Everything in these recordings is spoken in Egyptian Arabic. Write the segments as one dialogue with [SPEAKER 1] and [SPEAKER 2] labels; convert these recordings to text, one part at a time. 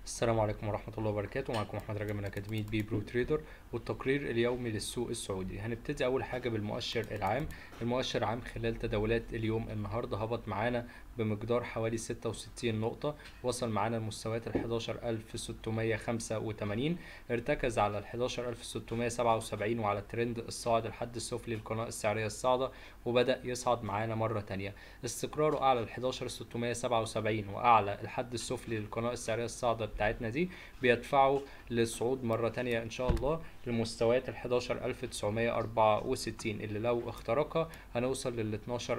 [SPEAKER 1] السلام عليكم ورحمة الله وبركاته معكم أحمد رجب من أكاديمية بي برو تريدر والتقرير اليومي للسوق السعودي هنبتدي أول حاجة بالمؤشر العام المؤشر العام خلال تداولات اليوم النهاردة هبط معانا بمقدار حوالي 66 نقطة وصل معانا لمستويات ال 11685 ارتكز على ال 11677 وعلى الترند الصاعد الحد السفلي للقناة السعرية الصاعدة وبدأ يصعد معانا مرة تانية استقراره أعلى ال 11677 وأعلى الحد السفلي للقناة السعرية الصاعدة بتاعتنا دي بيدفعه للصعود مرة تانية إن شاء الله لمستويات ال 11964 اللي لو اخترقها هنوصل لل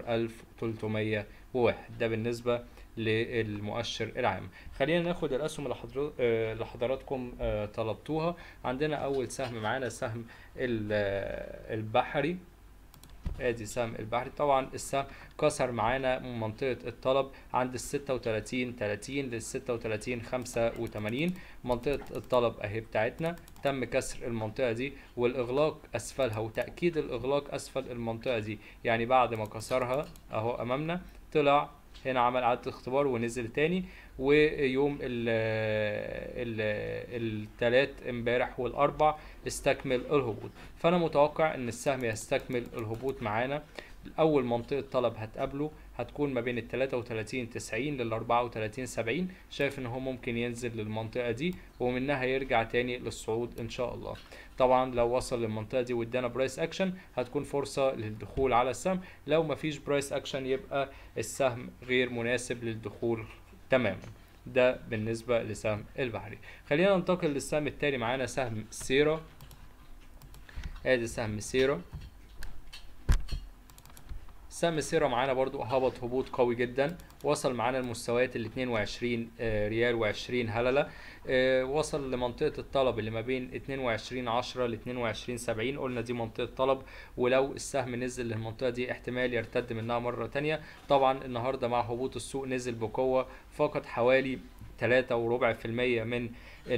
[SPEAKER 1] 12301 ده بالنسبة للمؤشر العام خلينا ناخد الأسهم اللي حضر- آه، اللي حضراتكم آه، طلبتوها عندنا أول سهم معانا سهم ال- آه، البحري ادي سهم البحري طبعا السهم كسر معانا منطقة الطلب عند ال 36 30 لل 36 85 منطقة الطلب اهي بتاعتنا تم كسر المنطقة دي والإغلاق أسفلها وتأكيد الإغلاق أسفل المنطقة دي يعني بعد ما كسرها أهو أمامنا طلع هنا عمل إعادة اختبار ونزل تاني ويوم ال ال التلات امبارح والأربع استكمل الهبوط فأنا متوقع إن السهم يستكمل الهبوط معانا أول منطقة طلب هتقابله هتكون ما بين ال 33 90 لل 34 70 شايف ان هو ممكن ينزل للمنطقة دي ومنها يرجع تاني للصعود ان شاء الله طبعا لو وصل للمنطقة دي وادانا برايس اكشن هتكون فرصة للدخول على السهم لو مفيش برايس اكشن يبقى السهم غير مناسب للدخول تماما ده بالنسبة لسهم البحري خلينا ننتقل للسهم التاني معانا سهم سيرا ادي سهم سيرا سهم سيرا معانا برضو هبط هبوط قوي جدا وصل معانا لمستويات ال 22 آه، ريال و20 هللة آه، وصل لمنطقة الطلب اللي ما بين 22 10 ل 22 70 قلنا دي منطقة طلب ولو السهم نزل للمنطقة دي احتمال يرتد منها مرة تانية طبعا النهاردة مع هبوط السوق نزل بقوة فقط حوالي تلاتة وربع في المية من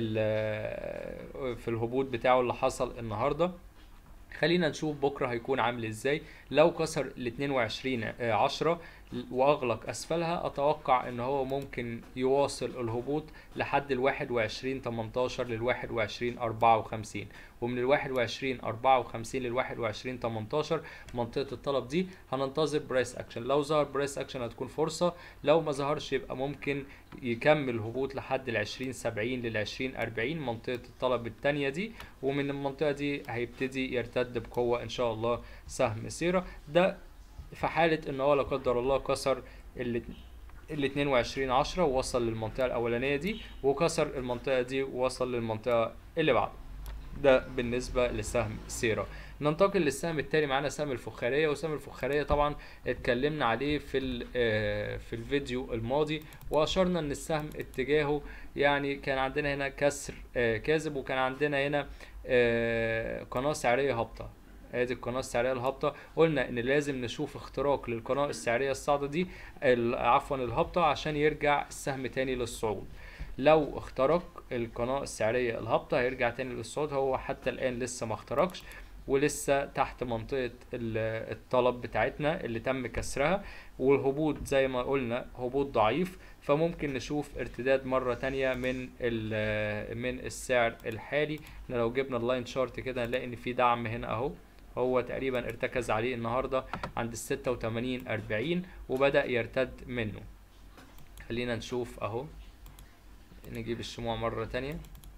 [SPEAKER 1] ال- في الهبوط بتاعه اللي حصل النهارده خلينا نشوف بكره هيكون عامل ازاي لو كسر ال 22 آه، 10 واغلق اسفلها اتوقع ان هو ممكن يواصل الهبوط لحد ال 21 18 لل 21 54 ومن ال 21 54 لل 21 18 منطقه الطلب دي هننتظر برايس اكشن لو ظهر برايس اكشن هتكون فرصه لو ما ظهرش يبقى ممكن يكمل هبوط لحد ال 20 70 لل 20 40 منطقه الطلب الثانيه دي ومن المنطقه دي هيبتدي يرتد بقوه ان شاء الله سهم سيره ده في حاله ان هو لا قدر الله كسر ال ال 22 10 ووصل للمنطقه الاولانيه دي وكسر المنطقه دي ووصل للمنطقه اللي بعدها ده بالنسبة لسهم سيرا ننتقل للسهم التاني معانا سهم الفخارية وسهم الفخارية طبعا اتكلمنا عليه في ال- آه، في الفيديو الماضي واشرنا ان السهم اتجاهه يعني كان عندنا هنا كسر آه، كاذب وكان عندنا هنا آه، قناة سعرية هابطة ادي القناة السعرية الهابطة قلنا ان لازم نشوف اختراق للقناة السعرية الصاعدة دي ال- عفوا الهابطة عشان يرجع السهم تاني للصعود لو اخترق القناة السعرية الهابطة هيرجع تاني للصعود هو حتى الآن لسه ما اخترقش ولسه تحت منطقة ال- الطلب بتاعتنا اللي تم كسرها والهبوط زي ما قلنا هبوط ضعيف فممكن نشوف ارتداد مرة تانية من ال- من السعر الحالي احنا لو جبنا اللاين شارت كده هنلاقي ان في دعم هنا اهو هو تقريبا ارتكز عليه النهارده عند الستة وتمانين أربعين وبدأ يرتد منه خلينا نشوف اهو نجيب الشموع مرة تانية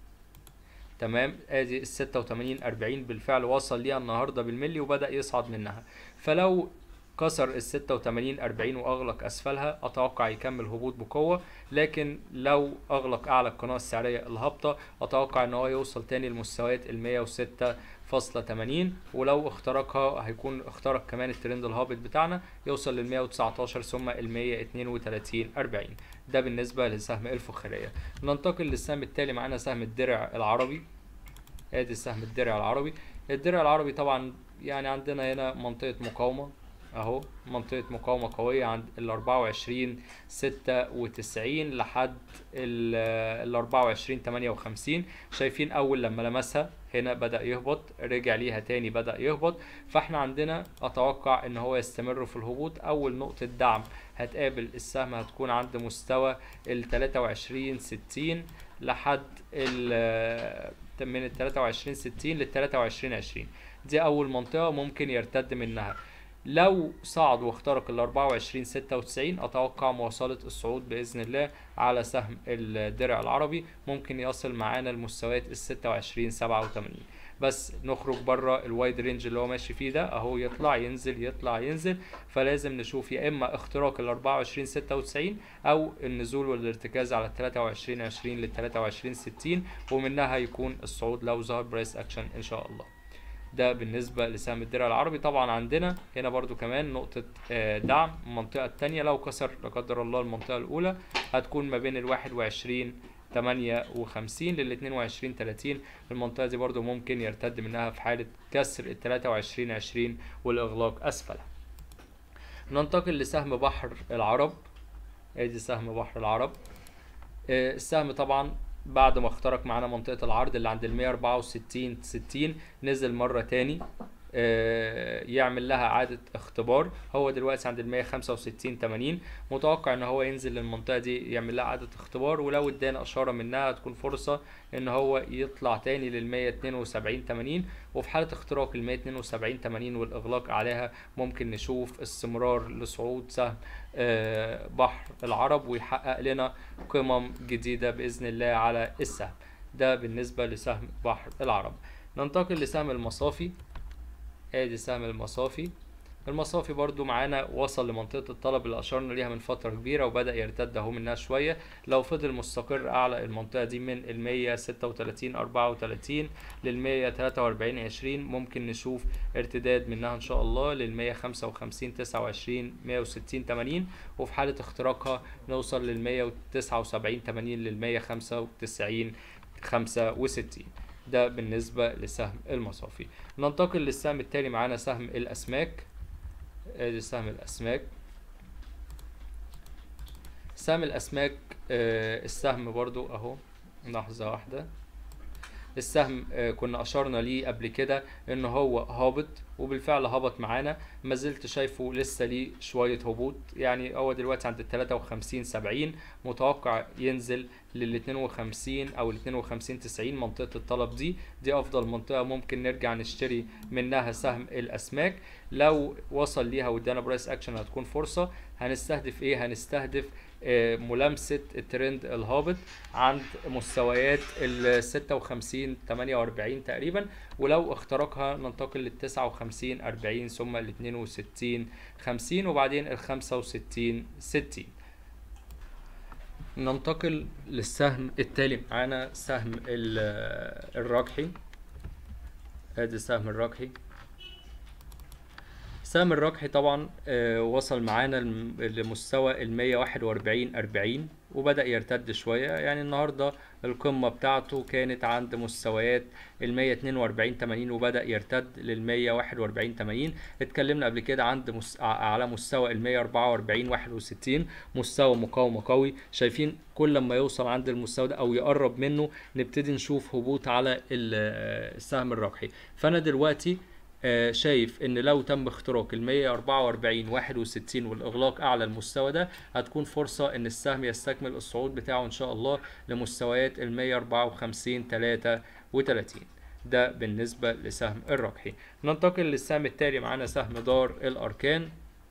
[SPEAKER 1] تمام ادي ال 86 40 بالفعل وصل ليها النهارده بالملي وبدأ يصعد منها فلو كسر ال 86 40 واغلق اسفلها اتوقع يكمل هبوط بقوه لكن لو اغلق اعلى القناه السعريه الهابطه اتوقع ان هو يوصل تاني لمستويات ال 106.80 ولو اخترقها هيكون اخترق كمان الترند الهابط بتاعنا يوصل لل 119 ثم ال 132 40 ده بالنسبه لسهم الفخاريه ننتقل للسهم التالي معانا سهم الدرع العربي ادي سهم الدرع العربي الدرع العربي طبعا يعني عندنا هنا منطقة مقاومة اهو منطقة مقاومة قوية عند ال 24 96 لحد ال 24 58 شايفين اول لما لمسها هنا بدأ يهبط رجع ليها تاني بدأ يهبط فاحنا عندنا اتوقع ان هو يستمر في الهبوط اول نقطة دعم هتقابل السهم هتكون عند مستوى ال 23 60 لحد ال من ال 23 60 لل 23 20 دي اول منطقه ممكن يرتد منها لو صعد واخترق ال 24 96 اتوقع مواصله الصعود باذن الله على سهم الدرع العربي ممكن يصل معانا لمستويات ال 26 87 بس نخرج بره الوايد رينج اللي هو ماشي فيه ده اهو يطلع ينزل يطلع ينزل فلازم نشوف يا اما اختراق ال 24 96 او النزول والارتكاز على ال 23 20 لل 23 60 ومنها يكون الصعود لو ظهر برايس اكشن ان شاء الله ده بالنسبة لسهم الدرع العربي طبعا عندنا هنا برضو كمان نقطة دعم المنطقة التانية لو كسر لا قدر الله المنطقة الأولى هتكون ما بين الواحد وعشرين تمانية وخمسين لل 22 30 المنطقة دي برضو ممكن يرتد منها في حالة كسر ال 23 20 والإغلاق أسفلها ننتقل لسهم بحر العرب ادي سهم بحر العرب السهم طبعا بعد ما اخترق معانا منطقة العرض اللي عند ال 164 60 نزل مرة تاني يعمل لها اعاده اختبار هو دلوقتي عند ال 165 80 متوقع ان هو ينزل للمنطقه دي يعمل لها اعاده اختبار ولو ادانا اشاره منها هتكون فرصه ان هو يطلع تاني لل 172 80 وفي حاله اختراق ال 172 80 والاغلاق عليها ممكن نشوف استمرار لصعود سهم بحر العرب ويحقق لنا قمم جديده باذن الله على السهم ده بالنسبه لسهم بحر العرب ننتقل لسهم المصافي ادي سهم المصافي المصافي برضو معانا وصل لمنطقة الطلب اللي أشرنا ليها من فترة كبيرة وبدأ يرتد أهو منها شوية لو فضل مستقر أعلى المنطقة دي من ال 136 34 لل 143 20 ممكن نشوف ارتداد منها إن شاء الله لل 155 29 160 80 وفي حالة اختراقها نوصل لل 179 80 لل 195 65 ده بالنسبة لسهم المصافي ننتقل للسهم التالي معانا سهم الأسماك ادي سهم الأسماك سهم الأسماك آه السهم برضو أهو لحظة واحدة السهم آه كنا اشرنا ليه قبل كده ان هو هابط وبالفعل هبط معانا ما زلت شايفه لسه ليه شويه هبوط يعني هو دلوقتي عند ال 53 70 متوقع ينزل لل 52 او ال 52 90 منطقه الطلب دي دي افضل منطقه ممكن نرجع نشتري منها سهم الاسماك لو وصل ليها وادانا برايس اكشن هتكون فرصه هنستهدف ايه هنستهدف ملامسة الترند الهابط عند مستويات ال 56 48 تقريبا ولو اخترقها ننتقل لل 59 40 ثم ال 62 50 وبعدين ال 65 60 ننتقل للسهم التالي معانا سهم الرجحي ادي السهم الرجحي سهم الرجحي طبعا آه وصل معانا لمستوى ال 141 40 وبدأ يرتد شوية يعني النهاردة القمة بتاعته كانت عند مستويات ال 142 80 وبدأ يرتد لل 141 80 اتكلمنا قبل كده عند مس... على مستوى ال 144 61 مستوى مقاومة قوي شايفين كل ما يوصل عند المستوى ده او يقرب منه نبتدي نشوف هبوط على السهم الرجحي فانا دلوقتي آه شايف ان لو تم اختراق ال 144 61 والاغلاق اعلى المستوى ده هتكون فرصه ان السهم يستكمل الصعود بتاعه ان شاء الله لمستويات ال 154 33 ده بالنسبه لسهم الرجحي ننتقل للسهم التالي معانا سهم دار الاركان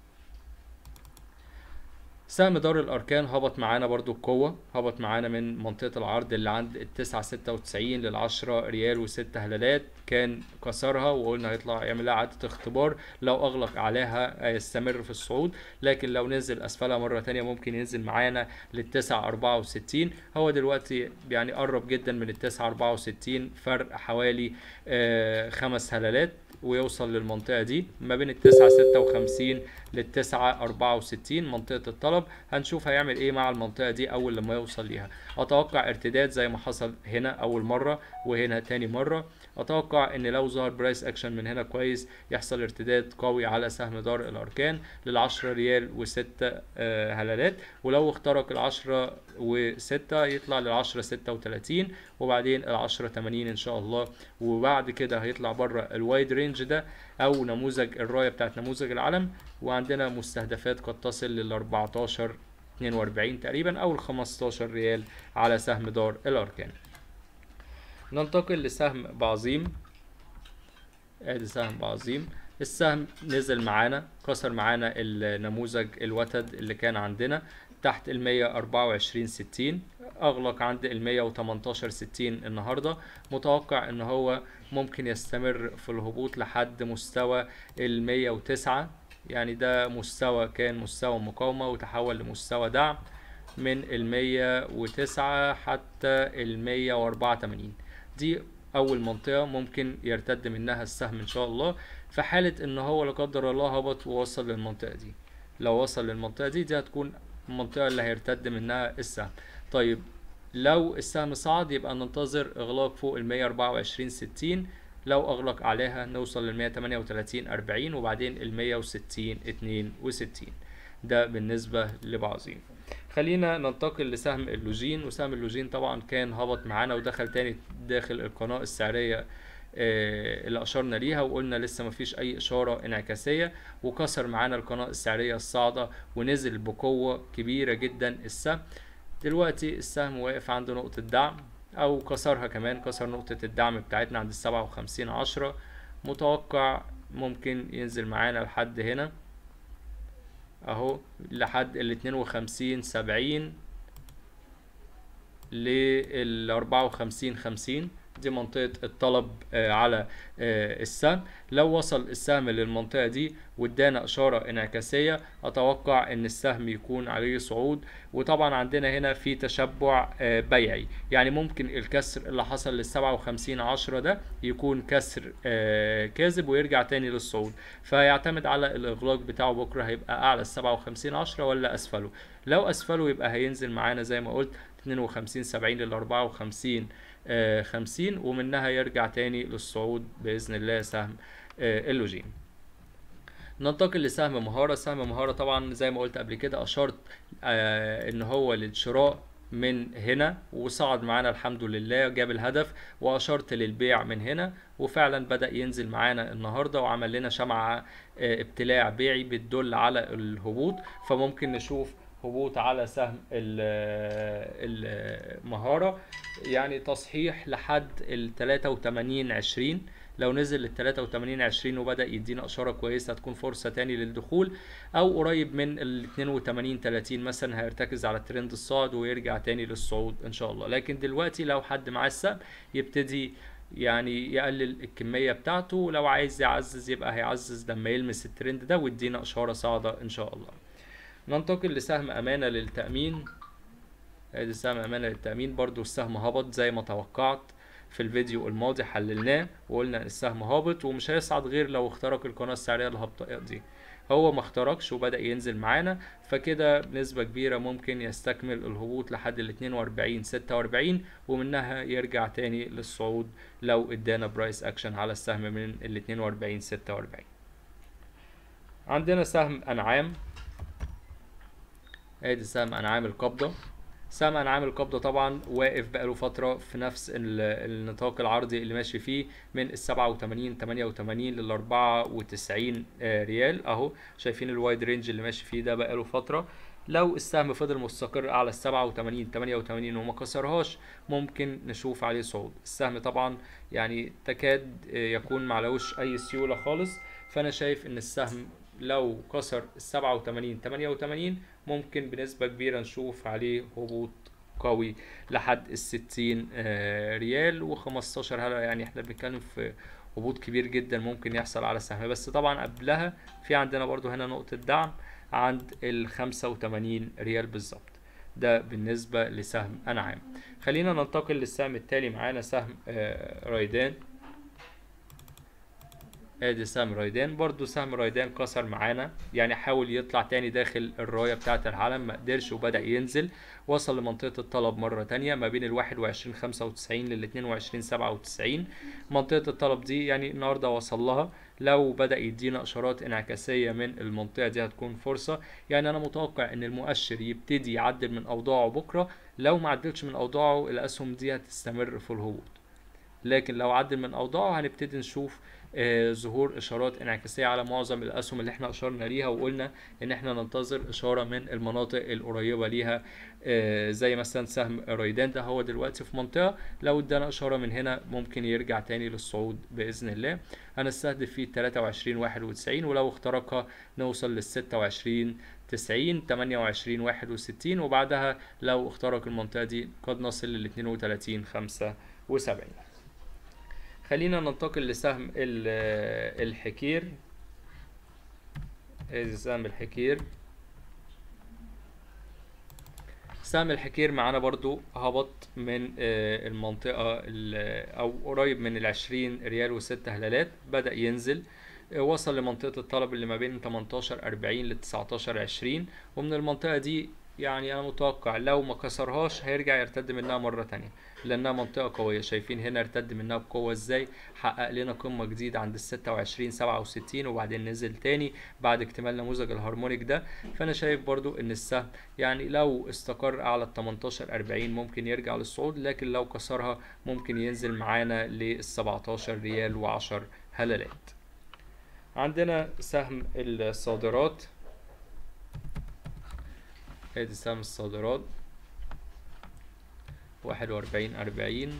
[SPEAKER 1] سهم دار الاركان هبط معانا برضو بقوه هبط معانا من منطقه العرض اللي عند التسعة ستة وتسعين للعشرة ريال وست هلالات كان كسرها وقلنا هيطلع يعمل لها اعاده اختبار لو اغلق عليها هيستمر في الصعود لكن لو نزل اسفلها مره تانية ممكن ينزل معانا للتسعة أربعة وستين هو دلوقتي يعني قرب جدا من التسعة أربعة وستين فرق حوالي آه خمس هلالات ويوصل للمنطقة دي ما بين التسعة ستة وخمسين للتسعة أربعة وستين منطقة الطلب هنشوف هيعمل ايه مع المنطقة دي أول لما يوصل ليها أتوقع ارتداد زي ما حصل هنا أول مرة وهنا تاني مرة اتوقع ان لو ظهر برايس اكشن من هنا كويس يحصل ارتداد قوي على سهم دار الاركان لل10 ريال و6 آه هلالات ولو اخترق ال10 و6 يطلع لل10 36 وبعدين ال10 80 ان شاء الله وبعد كده هيطلع بره الوايد رينج ده او نموذج الرايه بتاعت نموذج العلم وعندنا مستهدفات قد تصل لل 14 42 تقريبا او ال 15 ريال على سهم دار الاركان ننتقل لسهم بعظيم ادي سهم بعظيم السهم نزل معانا كسر معانا النموذج الوتد اللي كان عندنا تحت ال 124 60 اغلق عند ال 118 60 النهارده متوقع ان هو ممكن يستمر في الهبوط لحد مستوى ال 109 يعني ده مستوى كان مستوى مقاومة وتحول لمستوى دعم من ال 109 حتى ال 184 دي أول منطقة ممكن يرتد منها السهم إن شاء الله في حالة إن هو لا قدر الله هبط ووصل للمنطقة دي لو وصل للمنطقة دي دي هتكون المنطقة اللي هيرتد منها السهم طيب لو السهم صعد يبقى ننتظر إغلاق فوق ال 124 60 لو اغلق عليها نوصل لل 138 40 وبعدين ال 160 62 ده بالنسبة لبعضين خلينا ننتقل لسهم اللوجين وسهم اللوجين طبعا كان هبط معانا ودخل تاني داخل القناة السعرية آه اللي اشرنا ليها وقلنا لسه مفيش اي اشارة انعكاسية وكسر معانا القناة السعرية الصاعدة ونزل بقوة كبيرة جدا السهم دلوقتي السهم واقف عند نقطة دعم او كسرها كمان كسر نقطة الدعم بتاعتنا عند السبعة وخمسين عشرة متوقع ممكن ينزل معانا لحد هنا اهو لحد ال 52 70 لل 54 50 دي منطقة الطلب على السهم لو وصل السهم للمنطقة دي وادانا اشارة انعكاسية اتوقع ان السهم يكون عليه صعود وطبعا عندنا هنا في تشبع بيعي يعني ممكن الكسر اللي حصل للسبعة وخمسين عشرة ده يكون كسر كاذب ويرجع تاني للصعود فيعتمد على الاغلاق بتاعه بكرة هيبقى اعلى السبعة وخمسين عشرة ولا اسفله لو اسفله يبقى هينزل معانا زي ما قلت 52 70 لل 54 50 ومنها يرجع تاني للصعود باذن الله سهم اللوجين ننتقل لسهم مهارة سهم مهارة طبعا زي ما قلت قبل كده اشرت ان هو للشراء من هنا وصعد معانا الحمد لله جاب الهدف واشرت للبيع من هنا وفعلا بدا ينزل معانا النهارده وعمل لنا شمعة ابتلاع بيعي بتدل على الهبوط فممكن نشوف هبوط على سهم المهارة يعني تصحيح لحد ال 83 20 لو نزل لل 83 20 وبدأ يدينا إشارة كويسة هتكون فرصة تاني للدخول أو قريب من ال 82 30 مثلا هيرتكز على الترند الصاعد ويرجع تاني للصعود إن شاء الله لكن دلوقتي لو حد معاه السهم يبتدي يعني يقلل الكمية بتاعته ولو عايز يعزز يبقى هيعزز لما يلمس الترند ده ويدينا إشارة صاعدة إن شاء الله ننتقل لسهم أمانة للتأمين ادي سهم أمانة للتأمين برضو السهم هبط زي ما توقعت في الفيديو الماضي حللناه وقلنا ان السهم هابط ومش هيصعد غير لو اخترق القناة السعرية الهابطة دي هو ما اخترقش وبدأ ينزل معانا فكده بنسبة كبيرة ممكن يستكمل الهبوط لحد ال 42 46 ومنها يرجع تاني للصعود لو ادانا برايس اكشن على السهم من ال 42 46 عندنا سهم انعام ادي سهم انعام القبضة سهم انعام القبضة طبعا واقف بقاله فترة في نفس النطاق العرضي اللي ماشي فيه من ال 87 88 لل 94 ريال اهو شايفين الوايد رينج اللي ماشي فيه ده بقاله فترة لو السهم فضل مستقر على ال 87 88 وما كسرهاش ممكن نشوف عليه صعود السهم طبعا يعني تكاد يكون معلوش اي سيولة خالص فانا شايف ان السهم لو كسر ال 87 88 ممكن بنسبة كبيرة نشوف عليه هبوط قوي لحد ال 60 ريال و15 هلا يعني احنا بنتكلم في هبوط كبير جدا ممكن يحصل على السهم بس طبعا قبلها في عندنا برضو هنا نقطة دعم عند ال 85 ريال بالظبط ده بالنسبة لسهم أنعام خلينا ننتقل للسهم التالي معانا سهم رايدان ادي سهم رايدان برضو سهم رايدان كسر معانا يعني حاول يطلع تاني داخل الراية بتاعة العلم ما قدرش وبدأ ينزل وصل لمنطقة الطلب مرة تانية ما بين ال 21 95 لل 22 97 منطقة الطلب دي يعني النهاردة وصل لها لو بدأ يدينا إشارات انعكاسية من المنطقة دي هتكون فرصة يعني أنا متوقع إن المؤشر يبتدي يعدل من أوضاعه بكرة لو ما عدلش من أوضاعه الأسهم دي هتستمر في الهبوط لكن لو عدل من اوضاعه هنبتدي نشوف آه، ظهور اشارات انعكاسيه على معظم الاسهم اللي احنا اشرنا ليها وقلنا ان احنا ننتظر اشاره من المناطق القريبه ليها آه، زي مثلا سهم ريدان ده هو دلوقتي في منطقه لو ادانا اشاره من هنا ممكن يرجع تاني للصعود باذن الله هنستهدف فيه 23 91 ولو اخترقها نوصل لل 26 90 28 61 وبعدها لو اخترق المنطقه دي قد نصل لل 32 75 خلينا ننتقل لسهم ال- الحكير ادي سهم الحكير سهم الحكير معانا برضو هبط من آه، المنطقة ال- أو قريب من العشرين ريال وست هلالات بدأ ينزل آه، وصل لمنطقة الطلب اللي ما بين 18 40 ل 19 20 ومن المنطقة دي يعني أنا متوقع لو ما كسرهاش هيرجع يرتد منها مرة تانية لأنها منطقة قوية شايفين هنا ارتد منها بقوة ازاي حقق لنا قمة جديدة عند ال 26 67 وبعدين نزل تاني بعد اكتمال نموذج الهارمونيك ده فأنا شايف برضو إن السهم يعني لو استقر أعلى ال 18 40 ممكن يرجع للصعود لكن لو كسرها ممكن ينزل معانا لل 17 ريال و10 هلالات عندنا سهم الصادرات ادي سهم الصادرات واحد وأربعين أربعين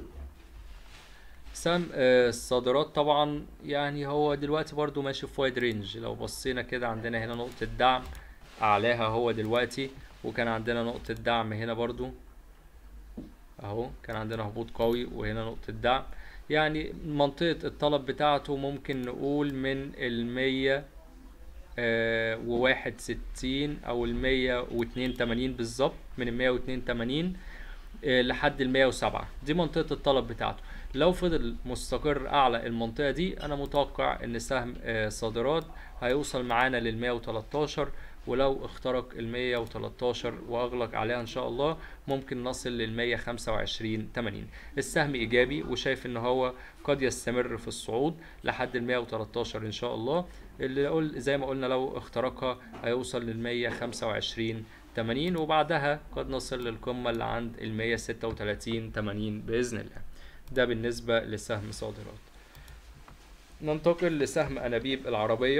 [SPEAKER 1] سهم آه، الصادرات طبعا يعني هو دلوقتي برضو ماشي في وايد رينج لو بصينا كده عندنا هنا نقطة دعم أعلاها هو دلوقتي وكان عندنا نقطة دعم هنا برضو أهو كان عندنا هبوط قوي وهنا نقطة دعم يعني منطقة الطلب بتاعته ممكن نقول من المية آه، وواحد ستين أو المية واتنين تمانين بالظبط من المية واتنين تمانين آه، لحد المية وسبعة دي منطقة الطلب بتاعته لو فضل مستقر أعلى المنطقة دي أنا متوقع إن سهم آه، صادرات هيوصل معانا للمية وتلاتاشر ولو اخترق المية وتلاتاشر وأغلق عليها إن شاء الله ممكن نصل للمية خمسة وعشرين تمانين السهم إيجابي وشايف إن هو قد يستمر في الصعود لحد المية وتلاتاشر إن شاء الله اللي أقول زي ما قلنا لو اخترقها هيوصل للمية خمسة وعشرين 80 وبعدها قد نصل للقمة اللي عند ال 136 80 بإذن الله ده بالنسبة لسهم صادرات ننتقل لسهم أنابيب العربية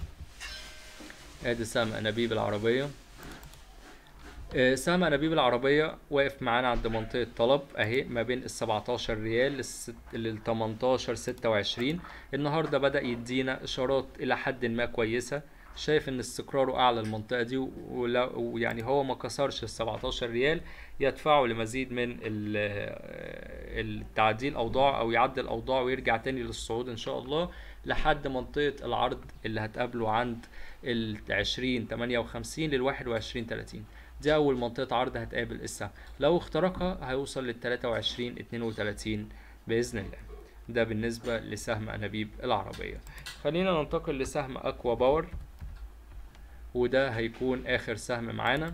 [SPEAKER 1] ادي سهم أنابيب العربية آه، سهم أنابيب العربية واقف معانا عند منطقة طلب أهي ما بين ال 17 ريال لل 18 26 النهاردة بدأ يدينا إشارات إلى حد ما كويسة شايف ان استقراره اعلى المنطقه دي ولا- ويعني هو ما كسرش ال 17 ريال يدفعه لمزيد من ال- التعديل اوضاع او يعدل اوضاع ويرجع تاني للصعود ان شاء الله لحد منطقه العرض اللي هتقابله عند ال 20 58 لل 21 30 دي اول منطقه عرض هتقابل السهم لو اخترقها هيوصل لل 23 32 باذن الله ده بالنسبه لسهم انابيب العربيه خلينا ننتقل لسهم اكوا باور وده هيكون اخر سهم معانا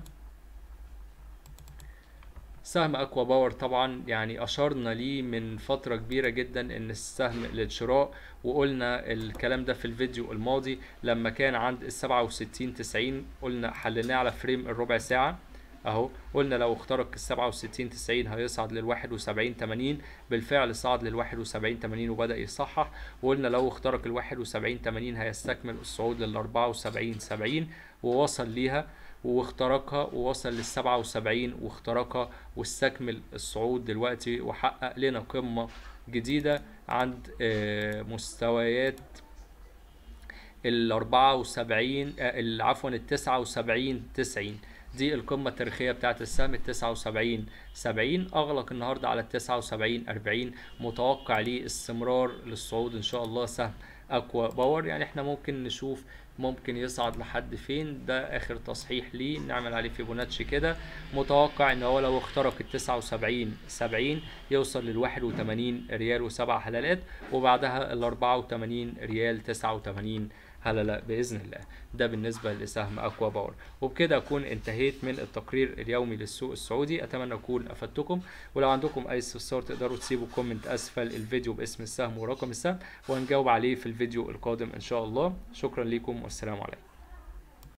[SPEAKER 1] سهم اكوا باور طبعا يعني اشرنا ليه من فترة كبيرة جدا ان السهم للشراء وقلنا الكلام ده في الفيديو الماضي لما كان عند السبعة وستين تسعين قلنا حللناه على فريم الربع ساعة اهو قلنا لو اخترق ال 67 90 هيصعد لل 71 80 بالفعل صعد لل 71 80 وبدأ يصحح وقلنا لو اخترق ال 71 80 هيستكمل الصعود لل 74 70 ووصل ليها واخترقها ووصل لل 77 واخترقها واستكمل الصعود دلوقتي وحقق لنا قمة جديدة عند آه، مستويات ال 74 آه، ال- عفوا ال 79 90 دي القمة التاريخية بتاعت السهم ال 79 70 أغلق النهاردة على ال 79 40 متوقع ليه استمرار للصعود إن شاء الله سهم أكوا باور يعني احنا ممكن نشوف ممكن يصعد لحد فين ده آخر تصحيح ليه نعمل عليه فيبوناتشي كده متوقع إن هو لو اخترق ال 79 70 يوصل لل 81 ريال وسبع هلالات وبعدها ال 84 ريال 89 هللة بإذن الله ده بالنسبة لسهم أكوا باور وبكده أكون انتهيت من التقرير اليومي للسوق السعودي أتمنى أكون أفدتكم ولو عندكم أي استفسار تقدروا تسيبوا كومنت أسفل الفيديو باسم السهم ورقم السهم وهنجاوب عليه في الفيديو القادم إن شاء الله شكرا لكم والسلام عليكم